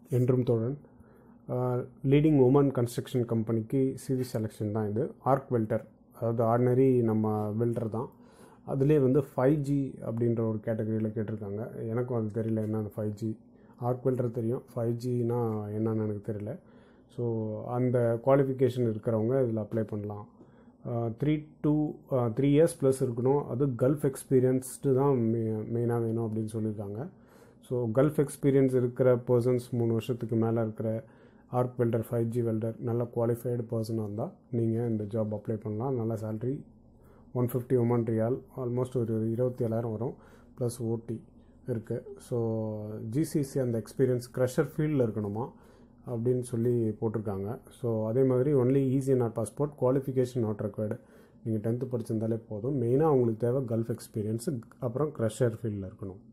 என்றும் தோழன் leading women construction கம்பெனிக்கு சிவி செலெக்ஷன் தான் இது ஆர்க் வெல்டர் அதாவது ஆர்டினரி நம்ம வெல்டர் தான் அதுலேயே வந்து ஃபைவ் ஜி அப்படின்ற ஒரு கேட்டகரியில் கேட்டிருக்காங்க எனக்கும் அது தெரியல என்னென்னு ஃபைவ் ஜி ஆர்க் வெல்டர் தெரியும் ஃபைவ் ஜினா என்னன்னு எனக்கு தெரியல ஸோ அந்த குவாலிஃபிகேஷன் இருக்கிறவங்க இதில் அப்ளை பண்ணலாம் three two three years plus இருக்கணும் அது கல்ஃப் எக்ஸ்பீரியன்ஸ்டு தான் மெ மெயினாக வேணும் அப்படின்னு சொல்லியிருக்காங்க ஸோ கல்ஃப் எக்ஸ்பீரியன்ஸ் இருக்கிற பர்சன்ஸ் மூணு வருஷத்துக்கு மேலே இருக்கிற arc welder five G welder நல்ல குவாலிஃபைடு பர்சனாக இருந்தால் நீங்கள் இந்த ஜாப் அப்ளை பண்ணலாம் நல்ல salary one fifty Oman riyal almost ஒரு இருபத்தி ஏழாயிரம் வரும் ப்ளஸ் ஓடி இருக்குது ஸோ ஜிசிசி அந்த எக்ஸ்பீரியன்ஸ் க்ரஷர் ஃபீல்டில் இருக்கணுமா அப்படின்னு சொல்லி போட்டிருக்காங்க ஸோ அதே மாதிரி only ECNR passport qualification not required நீங்கள் டென்த்து படிச்சிருந்தாலே போதும் மெயினாக அவங்களுக்கு தேவை கல்ஃப் எக்ஸ்பீரியன்ஸு அப்புறம் க்ரஷர் ஃபீல்டில் இருக்கணும்